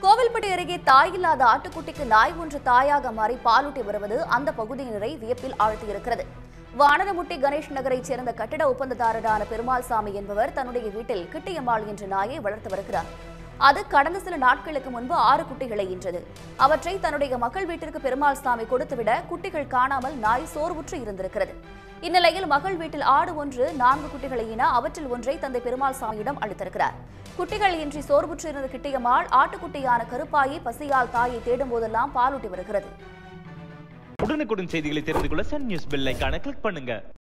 கோவில்பட்டி அருகே தாயில்லாத ஆட்டுக்குட்டிக்கு நாய் ஒன்று தாயாக மாறி பாலூட்டி வருவது அந்த பகுதியினரை வியப்பில் ஆழ்த்தியிருக்கிறது வானரமுட்டி கணேஷ் நகரைச் சேர்ந்த கட்டிட ஒப்பந்ததாரரான பெருமாள் சாமி என்பவர் தன்னுடைய வீட்டில் கிட்டியம்மாள் என்ற நாயை வளர்த்து வருகிறார் அது கடந்த சில நாட்களுக்கு முன்பு ஆறு குட்டிகளை ஈன்றது அவற்றை தன்னுடைய மக்கள் வீட்டிற்கு பெருமாள் சாமி கொடுத்துவிட குட்டிகள் காணாமல் நாய் சோர்வுற்று இருந்திருக்கிறது இந்நிலையில் மகள் வீட்டில் ஆடு ஒன்று நான்கு குட்டிகளை ஈன அவற்றில் ஒன்றை தந்தை பெருமாள் சாமியிடம் அளித்திருக்கிறார் குட்டிகள் இன்றி சோர்வுற்று இருந்த கிட்டியம்மாள் ஆட்டுக்குட்டியான கருப்பாயை பசியால் தாயை தேடும் போதெல்லாம் பாலூட்டி வருகிறது உடனுக்குடன் செய்திகளை தெரிந்து கொள்ள சன் நியூஸ் பெல் ஐகானை கிளிக் பண்ணுங்க